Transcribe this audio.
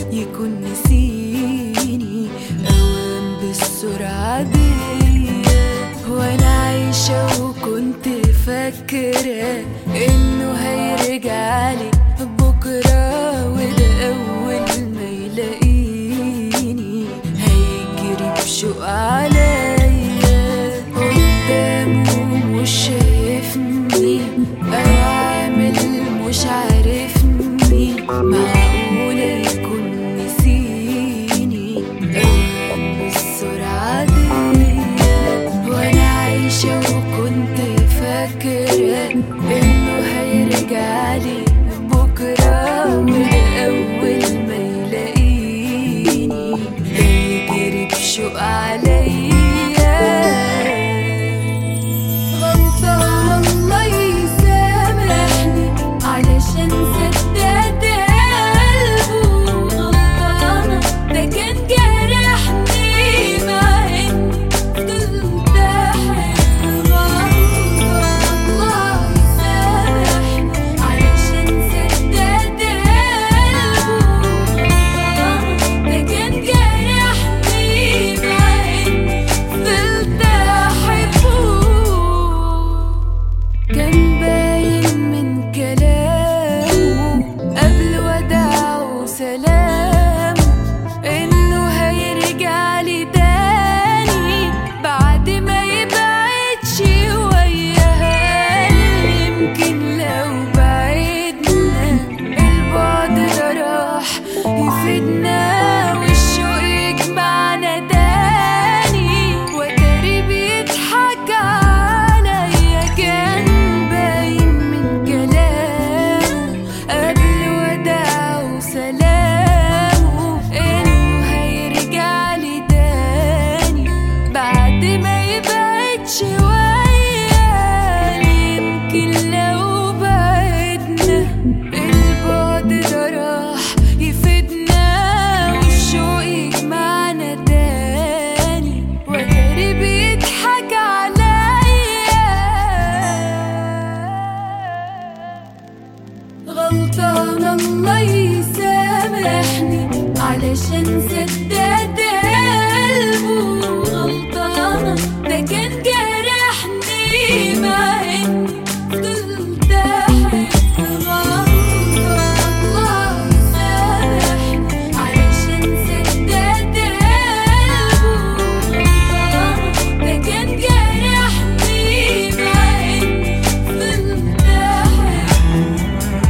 يكون نسيني أوام بالسرعة دي وأنا عايشة وكنت فاكرة إنه هيرجعلي بكرة وده أول ما يلاقيني هيجري بشوق عليا قدامه مش شايفني أو عامل مش عارفني معقولة يكون نسيني أوام بالسرعة دي وأنا عايشة وكنت فاكرة إنه هيرجعلي بكرة وده أول ما يلاقيني هيجري بشوق عليا غلطان الله يسامحني علشان سداد قلبه غلطانة ده كان جرحني مع اني فضلت احبه الله يسامحني علشان سداد قلبه غلطانة ده كان جرحني مع اني فضلت احبه كان باين من كلامه قبل وداعه وسلام انه هيرجع لي تاني بعد ما يبعد شوية يمكن لو بعدنا البعد ده راح يفيدنا والشوق يجمعنا تاني وتاري بيضحك عليا كان باين من كلامه قبل وداعه وسلامه انه هيرجع لي تاني بعد ما يبعد شوية يمكن لو بعدنا البعد ده راح يفيدنا والشوق يجمعنا تاني وتاري بيضحك عليا غلطان الله يسامحني علشان سداد قلبه غلطانة ده كان جرحني مع اني فضلت احبه الله يسامحني علشان سداد قلبه غلطانة ده كان جرحني مع اني فضلت احبه